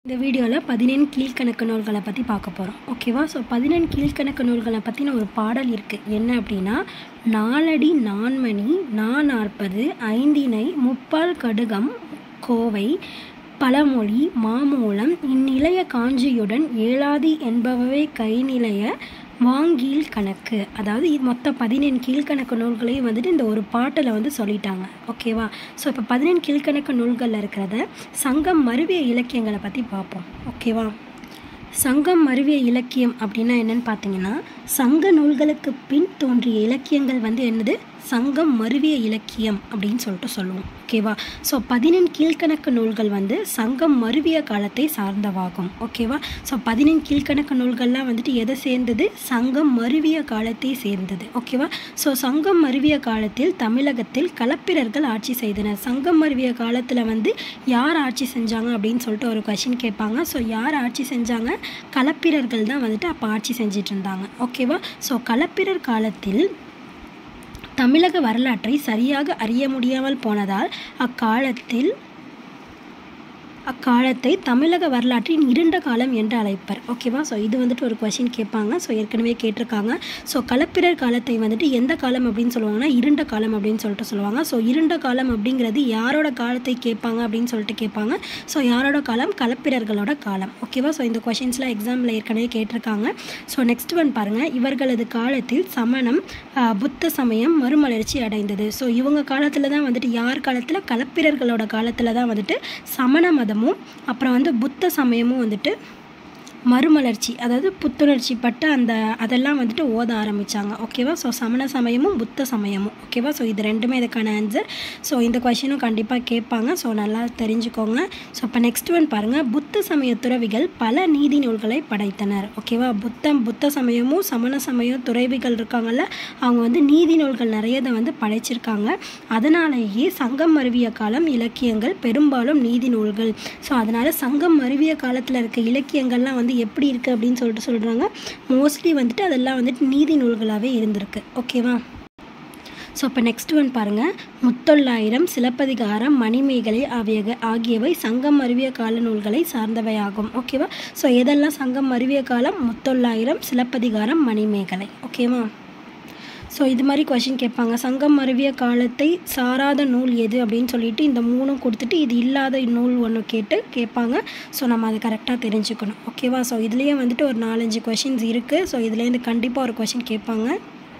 இந்த வீடியோவில் பதினெண் கீழ்க்கணக்கு நூல்களை பற்றி பார்க்க போகிறோம் ஓகேவா ஸோ பதினெண் கீழ்க்கணக்கு நூல்களை பற்றின ஒரு பாடல் இருக்குது என்ன அப்படின்னா நாலடி நான்மணி நா நாற்பது ஐந்தினை முப்பால் கடுகம் கோவை பழமொழி மாமூலம் இந்நிலைய காஞ்சியுடன் ஏழாதி என்பவவே கைநிலைய வாங்கீழ் கணக்கு அதாவது இது மொத்தம் பதினெண் கீழ்க்கணக்கு நூல்களையும் வந்துட்டு இந்த ஒரு பாட்டில் வந்து சொல்லிட்டாங்க ஓகேவா ஸோ இப்போ பதினெண் கீழ்க்கணக்கு நூல்களில் இருக்கிறத சங்கம் மருவிய இலக்கியங்களை பற்றி பார்ப்போம் ஓகேவா சங்கம் மருவிய இலக்கியம் அப்படின்னா என்னன்னு பார்த்தீங்கன்னா சங்க நூல்களுக்கு பின் தோன்றிய இலக்கியங்கள் வந்து என்னது சங்கம் மருவிய இலக்கியம் அப்படின்னு சொல்லிட்டு சொல்லுவோம் ஓகேவா ஸோ பதினெண் கீழ்க்கணக்கு நூல்கள் வந்து சங்கம் மருவிய காலத்தை சார்ந்தவாகும் ஓகேவா ஸோ பதினெண் கீழ்க்கணக்கு நூல்கள்லாம் வந்துட்டு எதை சேர்ந்தது சங்கம் மருவிய காலத்தை சேர்ந்தது ஓகேவா ஸோ சங்கம் மருவிய காலத்தில் தமிழகத்தில் களப்பிரர்கள் ஆட்சி செய்தனர் சங்கம் மருவிய காலத்தில் வந்து யார் ஆட்சி செஞ்சாங்க அப்படின்னு சொல்லிட்டு ஒரு கொஷின் கேட்பாங்க ஸோ யார் ஆட்சி செஞ்சாங்க களப்பிரர்கள் தான் வந்துட்டு அப்போ ஆட்சி செஞ்சிட்டு இருந்தாங்க ஓகேவா ஸோ களப்பிரர் காலத்தில் தமிழக வரலாற்றை சரியாக அறிய முடியாமல் போனதால் அக்காலத்தில் அக்காலத்தை தமிழக வரலாற்றின் இருண்ட காலம் என்று அழைப்பர் ஓகேவா ஸோ இது வந்துட்டு ஒரு கொஷின் கேட்பாங்க ஸோ ஏற்கனவே கேட்டிருக்காங்க ஸோ களப்பிரர் காலத்தை வந்துட்டு எந்த காலம் அப்படின்னு சொல்லுவாங்கன்னா இருண்ட காலம் அப்படின்னு சொல்லிட்டு சொல்லுவாங்க ஸோ இருண்ட காலம் அப்படிங்கிறது யாரோட காலத்தை கேட்பாங்க அப்படின்னு சொல்லிட்டு கேட்பாங்க ஸோ யாரோட காலம் களப்பிரர்களோட காலம் ஓகேவா ஸோ இந்த கொஷின்ஸ்லாம் எக்ஸாமில் ஏற்கனவே கேட்டிருக்காங்க ஸோ நெக்ஸ்ட் ஒன் பாருங்கள் இவர்களது காலத்தில் சமணம் புத்த சமயம் மறுமலர்ச்சி அடைந்தது ஸோ இவங்க காலத்தில் தான் வந்துட்டு யார் காலத்தில் களப்பிரர்களோட காலத்தில் தான் வந்துட்டு சமண மதம் சமயமும் அப்புறம் வந்து புத்த சமயமும் வந்துட்டு மறுமலர்ச்சி அதாவது புத்துணர்ச்சி பட்டு அந்த அதெல்லாம் வந்துட்டு ஓத ஆரம்பித்தாங்க ஓகேவா ஸோ சமண சமயமும் புத்த சமயமும் ஓகேவா ஸோ இது ரெண்டுமே இதுக்கான ஆன்சர் ஸோ இந்த கொஷினும் கண்டிப்பாக கேட்பாங்க ஸோ நல்லா தெரிஞ்சுக்கோங்க ஸோ இப்போ நெக்ஸ்ட் ஒன் பாருங்கள் புத்த சமய துறவிகள் பல நீதி நூல்களை படைத்தனர் ஓகேவா புத்தம் புத்த சமயமும் சமண சமயம் துறவிகள் இருக்காங்கல்ல அவங்க வந்து நீதி நூல்கள் நிறையதை வந்து படைச்சிருக்காங்க அதனாலேயே சங்கம் மருவிய காலம் இலக்கியங்கள் பெரும்பாலும் நீதி நூல்கள் ஸோ அதனால் சங்கம் மருவிய காலத்தில் இருக்க இலக்கியங்கள்லாம் வந்து வந்து எப்படி இருக்குது அப்படின்னு சொல்லிட்டு சொல்கிறாங்க மோஸ்ட்லி வந்துட்டு அதெல்லாம் வந்துட்டு நீதி நூல்களாகவே இருந்திருக்கு ஓகேவா ஸோ இப்போ நெக்ஸ்ட் ஒன் பாருங்கள் முத்தொள்ளாயிரம் சிலப்பதிகாரம் மணிமேகலை ஆகிய ஆகியவை சங்கம் அருவிய கால நூல்களை சார்ந்தவை ஆகும் ஓகேவா ஸோ எதெல்லாம் சங்கம் அருவிய காலம் முத்தொள்ளாயிரம் சிலப்பதிகாரம் மணிமேகலை ஓகேவா ஸோ இது மாதிரி கொஷின் கேட்பாங்க சங்கம் மருவிய காலத்தை சாராத நூல் எது அப்படின்னு சொல்லிட்டு இந்த மூணும் கொடுத்துட்டு இது இல்லாத நூல் ஒன்று கேட்டு கேட்பாங்க ஸோ நம்ம அதை கரெக்டாக தெரிஞ்சுக்கணும் ஓகேவா ஸோ இதுலேயே வந்துட்டு ஒரு நாலஞ்சு கொஷின்ஸ் இருக்குது ஸோ இதுலேருந்து கண்டிப்பாக ஒரு கொஷின் கேட்பாங்க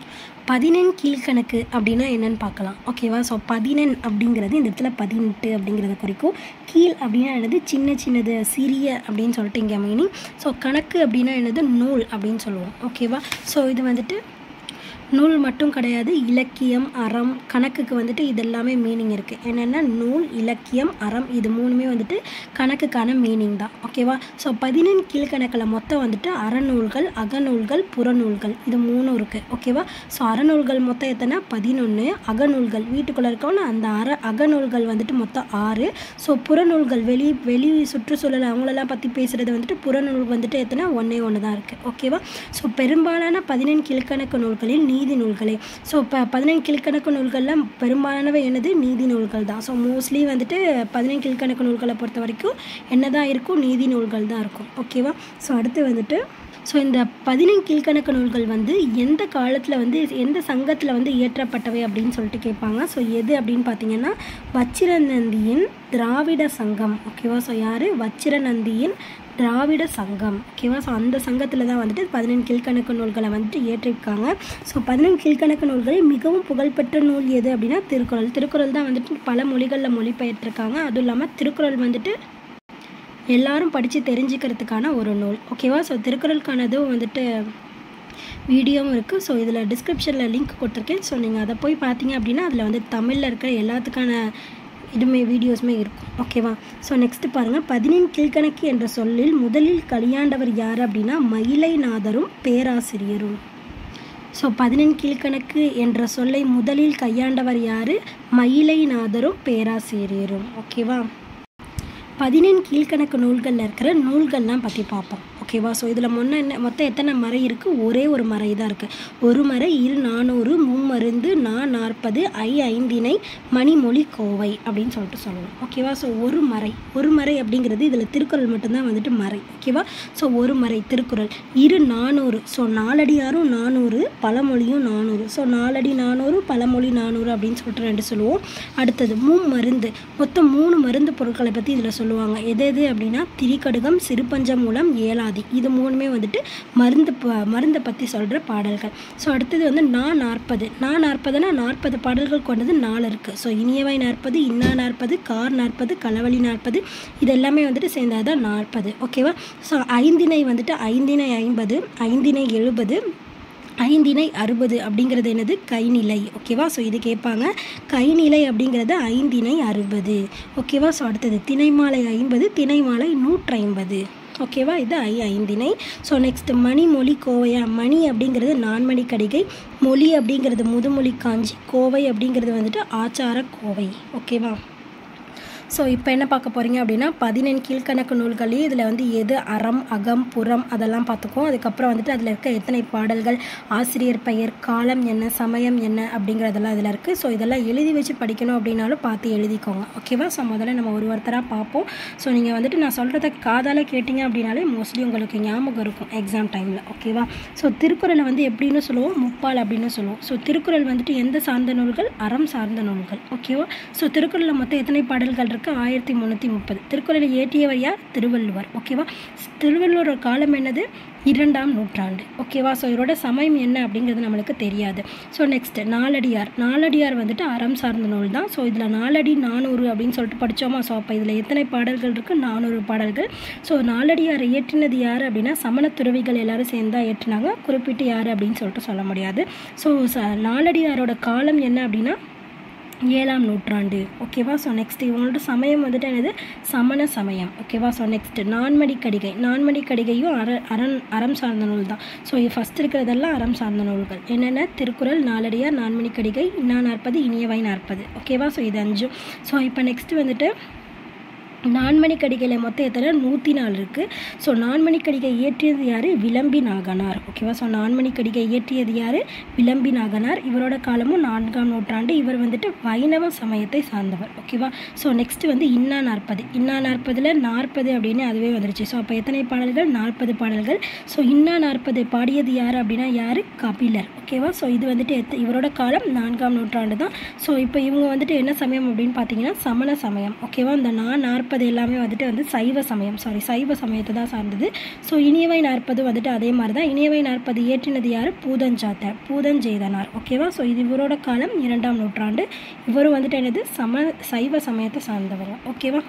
பதினெண் கீழ்கணக்கு அப்படின்னா என்னென்னு பார்க்கலாம் ஓகேவா ஸோ பதினெண் அப்படிங்கிறது இந்த இடத்துல பதினெட்டு அப்படிங்கிறத குறிக்கும் கீழ் அப்படின்னா என்னது சின்ன சின்னது சிறிய அப்படின்னு சொல்லிட்டு இங்கே மீனிங் ஸோ கணக்கு அப்படின்னா என்னது நூல் அப்படின்னு சொல்லுவோம் ஓகேவா ஸோ இது வந்துட்டு நூல் மட்டும் கிடையாது இலக்கியம் அறம் கணக்குக்கு வந்துட்டு இது எல்லாமே மீனிங் இருக்குது என்னென்னா நூல் இலக்கியம் அறம் இது மூணுமே வந்துட்டு கணக்குக்கான மீனிங் தான் ஓகேவா ஸோ பதினெண் கீழ்கணக்கில் மொத்தம் வந்துட்டு அறநூல்கள் அகநூல்கள் புறநூல்கள் இது மூணும் இருக்குது ஓகேவா ஸோ அறநூல்கள் மொத்தம் எத்தனை பதினொன்று அகநூல்கள் வீட்டுக்குள்ளே இருக்கவன அந்த அற அகநூல்கள் வந்துட்டு மொத்தம் ஆறு ஸோ புறநூல்கள் வெளி வெளி சுற்றுச்சூழல் அவங்களெல்லாம் பற்றி பேசுகிறது வந்துட்டு புறநூல் வந்துட்டு எத்தனை ஒன்றே ஒன்று தான் இருக்குது ஓகேவா ஸோ பெரும்பாலான பதினெண் கீழ்கணக்கு நூல்களில் நீதி நூல்களே ஸோ இப்போ பதினெண் கீழ்கணக்கு நூல்களில் பெரும்பாலானவை என்னது நீதி நூல்கள் தான் ஸோ மோஸ்ட்லி வந்துட்டு பதினெண் கீழ்கணக்கு நூல்களை பொறுத்த வரைக்கும் என்ன தான் இருக்கும் நீதி நூல்கள் தான் இருக்கும் ஓகேவா ஸோ அடுத்து வந்துட்டு ஸோ இந்த பதினெண் கீழ்கணக்கு நூல்கள் வந்து எந்த காலத்தில் வந்து எந்த சங்கத்தில் வந்து இயற்றப்பட்டவை அப்படின்னு சொல்லிட்டு கேட்பாங்க ஸோ எது அப்படின்னு பார்த்தீங்கன்னா வச்சிரநந்தியின் திராவிட சங்கம் ஓகேவா ஸோ யார் வச்சிரநந்தியின் திராவிட சங்கம் ஓகேவா ஸோ அந்த சங்கத்தில் தான் வந்துட்டு பதினெண் கீழ்கணக்கு நூல்களை வந்துட்டு ஏற்றிருக்காங்க ஸோ பதினெண் கீழ்கணக்கு நூல்களில் மிகவும் புகழ்பெற்ற நூல் எது அப்படின்னா திருக்குறள் திருக்குறள் தான் வந்துட்டு பல மொழிகளில் மொழிபெயர்த்திருக்காங்க அதுவும் இல்லாமல் திருக்குறள் வந்துட்டு எல்லாரும் படித்து தெரிஞ்சுக்கிறதுக்கான ஒரு நூல் ஓகேவா ஸோ திருக்குறளுக்கானதும் வந்துட்டு வீடியோவும் இருக்குது ஸோ இதில் டிஸ்கிரிப்ஷனில் லிங்க் கொடுத்துருக்கேன் ஸோ நீங்கள் அதை போய் பார்த்தீங்க அப்படின்னா அதில் வந்து தமிழில் இருக்கிற எல்லாத்துக்கான இதுமே வீடியோஸுமே இருக்கும் ஓகேவா ஸோ நெக்ஸ்ட்டு பாருங்கள் பதினெண் கீழ்கணக்கு என்ற சொல்லில் முதலில் களியாண்டவர் யார் அப்படின்னா மயிலைநாதரும் பேராசிரியரும் ஸோ பதினெண் கீழ்கணக்கு என்ற சொல்லை முதலில் கையாண்டவர் யார் மயிலைநாதரும் பேராசிரியரும் ஓகேவா பதினெண் கீழ்கணக்கு நூல்களில் இருக்கிற நூல்கள்லாம் பற்றி பார்ப்போம் ஓகேவா ஸோ இதில் முன்ன என்ன மொத்தம் எத்தனை மறை இருக்குது ஒரே ஒரு மறை தான் இருக்குது ஒரு மறை இரு நானூறு மும்மருந்து நா நாற்பது ஐ ஐந்தினை மணிமொழி கோவை அப்படின்னு சொல்லிட்டு சொல்லணும் ஓகேவா ஸோ ஒரு மறை ஒரு மறை அப்படிங்கிறது இதில் திருக்குறள் மட்டும்தான் வந்துட்டு மறை ஓகேவா ஸோ ஒரு மறை திருக்குறள் இரு நானூறு ஸோ நாலடியாரும் நானூறு பழமொழியும் நானூறு ஸோ நாலடி நானூறு பழமொழி நானூறு அப்படின்னு சொல்லிட்டு ரெண்டு சொல்லுவோம் அடுத்தது மருந்து மொத்தம் மூணு மருந்து பொருட்களை பற்றி இதில் சொல்லுவாங்க எது எது அப்படின்னா திரிகடுகம் சிறுபஞ்சமூலம் ஏலாதி இது மூணுமே வந்துட்டு மருந்து ப மருந்தை பற்றி சொல்கிற பாடல்கள் ஸோ அடுத்தது வந்து நா நாற்பது நா நாற்பதுனா நாற்பது பாடல்கள் கொண்டது நாலு இருக்குது ஸோ இனியவை நாற்பது இன்னா நாற்பது கார் நாற்பது களவழி நாற்பது இது எல்லாமே வந்துட்டு சேர்ந்தது தான் நாற்பது ஓகேவா ஸோ ஐந்தினை வந்துட்டு ஐந்தினை ஐம்பது ஐந்தினை எழுபது ஐந்தினை அறுபது அப்படிங்கிறது என்னது கைநிலை ஓகேவா ஸோ இது கேட்பாங்க கைநிலை அப்படிங்கிறது ஐந்தினை அறுபது ஓகேவா ஸோ அடுத்தது திணைமாலை ஐம்பது திணைமாலை நூற்றைம்பது ஓகேவா இது ஐ ஐந்தினை ஸோ நெக்ஸ்ட் மணிமொழி கோவையா மணி அப்படிங்கிறது நான்மணி கடிகை மொழி அப்படிங்கிறது முதுமொழி காஞ்சி கோவை அப்படிங்கிறது வந்துட்டு ஆச்சார கோவை ஓகேவா ஸோ இப்போ என்ன பார்க்க போகிறீங்க அப்படின்னா பதினெண் கீழ்கணக்கு நூல்களையும் இதில் வந்து எது அறம் அகம் புறம் அதெல்லாம் பார்த்துக்குவோம் அதுக்கப்புறம் வந்துட்டு அதில் இருக்க எத்தனை பாடல்கள் ஆசிரியர் பெயர் காலம் என்ன சமயம் என்ன அப்படிங்கிறதெல்லாம் இதில் இருக்குது ஸோ இதெல்லாம் எழுதி வச்சு படிக்கணும் அப்படின்னாலும் பார்த்து எழுதிக்கோங்க ஓகேவா ஸோ முதல்ல நம்ம ஒரு ஒருத்தராக பார்ப்போம் ஸோ நீங்கள் வந்துட்டு நான் சொல்கிறத காதால் கேட்டிங்க அப்படின்னாலே மோஸ்ட்லி உங்களுக்கு ஞாபகம் இருக்கும் எக்ஸாம் டைமில் ஓகேவா ஸோ திருக்குறளை வந்து எப்படின்னு சொல்லுவோம் முப்பால் அப்படின்னு சொல்லுவோம் ஸோ திருக்குறள் வந்துட்டு எந்த சார்ந்த நூல்கள் அறம் சார்ந்த நூல்கள் ஓகேவா ஸோ திருக்குறளில் மொத்தம் எத்தனை பாடல்கள் இருக்குது ஆயிரத்தி முந்நூற்றி முப்பது திருக்குறளை இயற்றியவர் யார் திருவள்ளுவர் ஓகேவா திருவள்ளுவர் காலம் என்னது இரண்டாம் நூற்றாண்டு ஓகேவா ஸோ இவரோட சமயம் என்ன அப்படிங்கிறது நம்மளுக்கு தெரியாது ஸோ நெக்ஸ்ட் நாலடியார் நாலடியார் வந்துட்டு அறம் சார்ந்த நூல் தான் ஸோ இதில் நாலடி நானூறு அப்படின்னு சொல்லிட்டு படித்தோமா ஸோ அப்போ இதில் எத்தனை பாடல்கள் இருக்குது நானூறு பாடல்கள் ஸோ நாலடியார் இயற்றினது யார் அப்படின்னா சமண துறவிகள் எல்லாரும் சேர்ந்து தான் இயற்றினாங்க குறிப்பிட்டு யார் அப்படின்னு சொல்லிட்டு சொல்ல முடியாது ஸோ ச நாலடியாரோட காலம் என்ன அப்படின்னா ஏழாம் நூற்றாண்டு ஓகேவா ஸோ நெக்ஸ்ட் இவங்களோட சமயம் வந்துட்டு என்னது சமண சமயம் ஓகேவா ஸோ நெக்ஸ்ட் நான்மணி கடிகை நான்மணி கடிகையும் அற அரண் அறம் சார்ந்த நூல் தான் ஸோ ஃபஸ்ட் இருக்கிறதெல்லாம் அறம் சார்ந்த நூல்கள் என்னென்ன திருக்குறள் நாலடியார் நான்மணி கடிகை இன்னா நாற்பது இனியவை நாற்பது ஓகேவா ஸோ இது அஞ்சும் ஸோ இப்போ நெக்ஸ்ட் வந்துட்டு நான்மணி கடிகையில் மொத்தம் எத்தனை நூற்றி நாலு இருக்குது ஸோ நான்மணி கடிகை இயற்றியது யார் விளம்பி நாகனார் ஓகேவா ஸோ நான்மணி கடிகை இயற்றியது யார் விளம்பி நாகனார் இவரோட காலமும் நான்காம் நூற்றாண்டு இவர் வந்துட்டு வைணவ சமயத்தை சார்ந்தவர் ஓகேவா ஸோ நெக்ஸ்ட் வந்து இன்னா நாற்பது இன்னா நாற்பதில் நாற்பது அப்படின்னு அதுவே வந்துருச்சு ஸோ அப்போ எத்தனை பாடல்கள் நாற்பது பாடல்கள் ஸோ இன்னா நாற்பது பாடியது யார் அப்படின்னா யார் கபிலர் ஓகேவா ஸோ இது வந்துட்டு எத்த இவரோட காலம் நான்காம் நூற்றாண்டு தான் ஸோ இப்போ இவங்க வந்துட்டு என்ன சமயம் அப்படின்னு பார்த்தீங்கன்னா சமண சமயம் ஓகேவா இந்த நான் நாற்பது எல்லாமே வந்துட்டு வந்து சைவ சமயம் சாரி சைவ சமயத்தை தான் சார்ந்தது ஸோ இனியவை நாற்பது வந்துட்டு அதே மாதிரி தான் இனியவை நாற்பது இயற்றினது யார் பூதஞ்சாத்தர் பூதஞ்செய்தனார் ஓகேவா ஸோ இது இவரோட காலம் இரண்டாம் நூற்றாண்டு இவரும் வந்துட்டு என்னது சம சைவ சமயத்தை சார்ந்தவர் ஓகேவா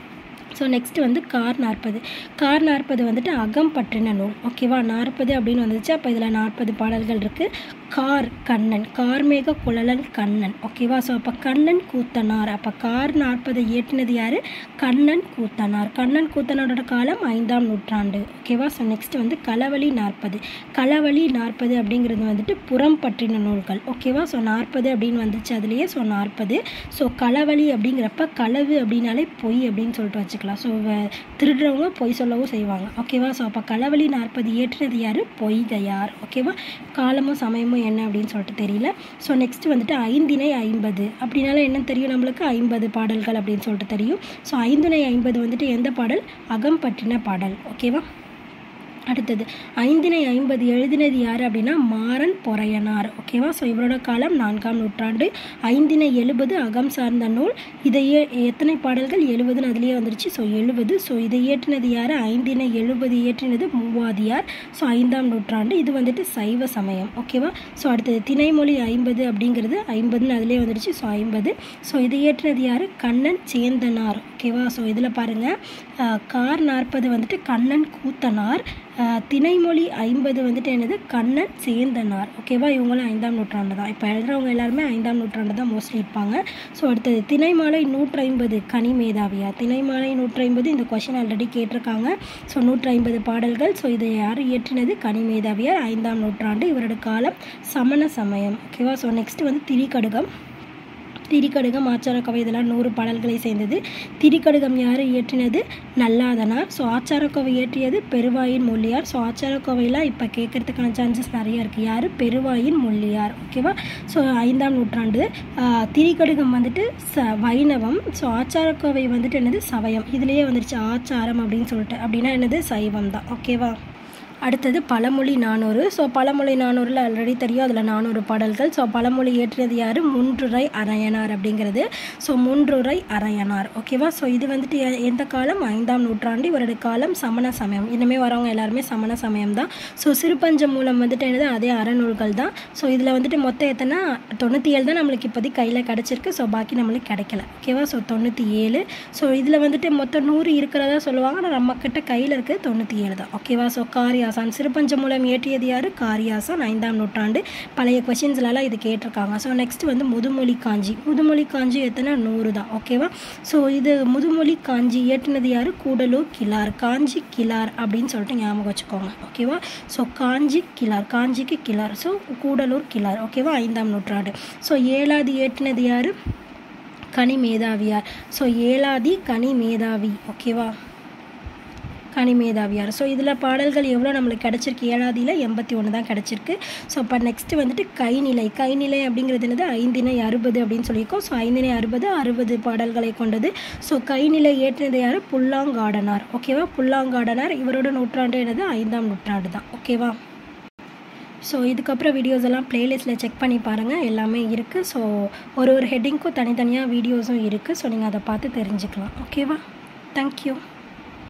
ஸோ நெக்ஸ்ட் வந்து கார் நாற்பது கார் நாற்பது வந்துட்டு அகம் பற்றின நூல் ஓகேவா நாற்பது அப்படின்னு வந்துச்சு அப்போ இதில் நாற்பது பாடல்கள் இருக்குது கார் கண்ணன் கார்மேக குழலன் கண்ணன் ஓகேவா ஸோ அப்போ கண்ணன் கூத்தனார் அப்போ கார் நாற்பது இயற்றினது யார் கண்ணன் கூத்தனார் கண்ணன் கூத்தனாரோட காலம் ஐந்தாம் நூற்றாண்டு ஓகேவா ஸோ நெக்ஸ்ட் வந்து களவழி நாற்பது களவழி நாற்பது அப்படிங்கிறது வந்துட்டு புறம் பற்றின நூல்கள் ஓகேவா ஸோ நாற்பது அப்படின்னு வந்துச்சு அதுலேயே ஸோ நாற்பது ஸோ களவழி அப்படிங்கிறப்ப களவு அப்படின்னாலே பொய் அப்படின்னு சொல்லிட்டு வச்சுக்கலாம் ஸோ திருடுறவங்க பொய் சொல்லவும் செய்வாங்க ஓகேவா ஸோ அப்போ களவழி நாற்பது இயற்றினது யார் பொய்கையார் ஓகேவா காலமும் சமயமும் என்ன அப்படின்னு சொல்லிட்டு தெரியல ஸோ நெக்ஸ்ட் வந்துட்டு ஐந்தினை ஐம்பது அப்படின்னால என்ன தெரியும் நம்மளுக்கு ஐம்பது பாடல்கள் அப்படின்னு சொல்லிட்டு தெரியும் ஸோ ஐந்தினை ஐம்பது வந்துட்டு எந்த பாடல் அகம் பற்றின பாடல் ஓகேவா அடுத்தது ஐந்தினை ஐம்பது எழுதினது யார் அப்படின்னா மாறன் பொறையனார் ஓகேவா ஸோ இவரோட காலம் நான்காம் நூற்றாண்டு ஐந்தினை எழுபது அகம் சார்ந்த நூல் இதை ஏ- எத்தனை பாடல்கள் எழுபதுன்னு அதுலேயே வந்துருச்சு ஸோ எழுபது ஸோ இதை இயற்றினது யார் ஐந்தினை எழுபது இயற்றினது மூவாதியார் ஸோ ஐந்தாம் நூற்றாண்டு இது வந்துட்டு சைவ சமயம் ஓகேவா ஸோ அடுத்தது திணைமொழி ஐம்பது அப்படிங்கிறது ஐம்பதுன்னு அதுலேயே வந்துருச்சு ஸோ ஐம்பது ஸோ இதை இயற்றினது யார் கண்ணன் சேந்தனார் ஓகேவா ஸோ இதில் பாருங்கள் கார் நாற்பது வந்துட்டு கண்ணன் கூத்தனார் அஹ், திணைமொழி ஐம்பது வந்துட்டு என்னது கண்ணன் சேந்தனார் ஓகேவா இவங்களும் ஐந்தாம் நூற்றாண்டு தான் இப்போ எழுதுறவங்க எல்லாருமே ஐந்தாம் நூற்றாண்டு தான் மோஸ்ட்லி இருப்பாங்க ஸோ அடுத்தது திணைமாலை நூற்றி ஐம்பது கனி மேதாவியா திணைமாலை நூற்றி ஐம்பது இந்த கொஷின் ஆல்ரெடி கேட்டிருக்காங்க ஸோ நூற்றி ஐம்பது பாடல்கள் ஸோ இதை யார் இயற்றினது கனி மேதாவியார் ஐந்தாம் நூற்றாண்டு இவரோட காலம் சமண சமயம் ஓகேவா ஸோ நெக்ஸ்ட் வந்து திரிகடுகம் திரிகடுகம் ஆச்சாரக்கோவை இதெல்லாம் நூறு பாடல்களை சேர்ந்தது திரிகடுகம் யார் இயற்றினது நல்லாதனார் ஸோ ஆச்சாரக்கோவை இயற்றியது பெருவாயின் மொழியார் ஸோ ஆச்சாரக்கோவையெல்லாம் இப்போ கேட்கறதுக்கான சான்சஸ் நிறைய இருக்குது யார் பெருவாயின் மொழியார் ஓகேவா ஸோ ஐந்தாம் நூற்றாண்டு ஆஹ், திரிகடுகம் வந்துட்டு ச வைணவம் ஸோ ஆச்சாரக்கோவை வந்துட்டு என்னது சவயம் இதுலேயே வந்துருச்சு ஆச்சாரம் அப்படின்னு சொல்லிட்டு அப்படின்னா என்னது சைவம் தான் ஓகேவா அடுத்தது பழமொழி நானூறு ஸோ பழமொழி நானூறில் ஆல்ரெடி தெரியும் அதில் நானூறு பாடல்கள் ஸோ பழமொழி ஏற்றியது யார் முன்றுரை அரையனார் அப்படிங்கிறது ஸோ முன்றுரை அரையனார் ஓகேவா ஸோ இது வந்துட்டு எ- எந்த காலம் ஐந்தாம் நூற்றாண்டு இவருடைய காலம் சமண சமயம் இனிமேல் வரவங்க எல்லாருமே சமண சமயம் தான் ஸோ சிறுபஞ்ச மூலம் வந்துட்டு என்னது அதே அறநூல்கள் தான் ஸோ இதில் வந்துட்டு மொத்தம் எத்தனை தொண்ணூற்றி ஏழு தான் நம்மளுக்கு இப்போதைக்கு கையில் கிடச்சிருக்கு ஸோ பாக்கி நம்மளுக்கு கிடைக்கல ஓகேவா ஸோ தொண்ணூற்றி ஏழு ஸோ இதில் வந்துட்டு மொத்தம் நூறு இருக்கிறதா சொல்லுவாங்க ஆனால் நம்ம கிட்ட கையில் இருக்குது தொண்ணூற்றி ஏழு தான் ஓகேவா ஸோ காரியாசான் சிறுபஞ்ச மூலம் ஏற்றியது யார் காரியாசான் ஐந்தாம் நூற்றாண்டு பழைய கொஷின்ஸ்லலாம் இது கேட்டிருக்காங்க ஸோ நெக்ஸ்ட் வந்து முதுமொழி காஞ்சி முதுமொழி காஞ்சி எத்தனை நூறு தான் ஓகேவா ஸோ இது முதுமொழி காஞ்சி ஏற்றினது யார் கூடலூர் கிளார் காஞ்சி கிளார் அப்படின்னு சொல்லிட்டு ஞாபகம் வச்சுக்கோங்க ஓகேவா ஸோ காஞ்சி கிளார் காஞ்சிக்கு கிளார் ஸோ கூடலூர் கிளார் ஓகேவா ஐந்தாம் நூற்றாண்டு ஸோ ஏழாவது ஏற்றினது யார் கனி மேதாவியார் ஸோ ஏழாதி கனி மேதாவி ஓகேவா கனி மேதாவியார் ஸோ இதில் பாடல்கள் எவ்வளோ நம்மளுக்கு கிடச்சிருக்கு ஏழாதியில் எண்பத்தி ஒன்று தான் கிடச்சிருக்கு ஸோ இப்போ நெக்ஸ்ட்டு வந்துட்டு கைநிலை கைநிலை அப்படிங்கிறது என்னது ஐந்தினை அறுபது அப்படின்னு சொல்லியிருக்கோம் ஸோ ஐந்தினை அறுபது அறுபது பாடல்களை கொண்டது ஸோ கைநிலை ஏற்றினது யார் புல்லாங்காடனார் ஓகேவா புல்லாங்காடனார் இவரோட நூற்றாண்டு என்னது ஐந்தாம் நூற்றாண்டு தான் ஓகேவா ஸோ இதுக்கப்புறம் வீடியோஸ் எல்லாம் ப்ளேலிஸ்ட்டில் செக் பண்ணி பாருங்கள் எல்லாமே இருக்குது ஸோ ஒரு ஒரு ஹெட்டிங்க்கும் தனித்தனியாக வீடியோஸும் இருக்குது ஸோ நீங்கள் அதை பார்த்து தெரிஞ்சுக்கலாம் ஓகேவா தேங்க்யூ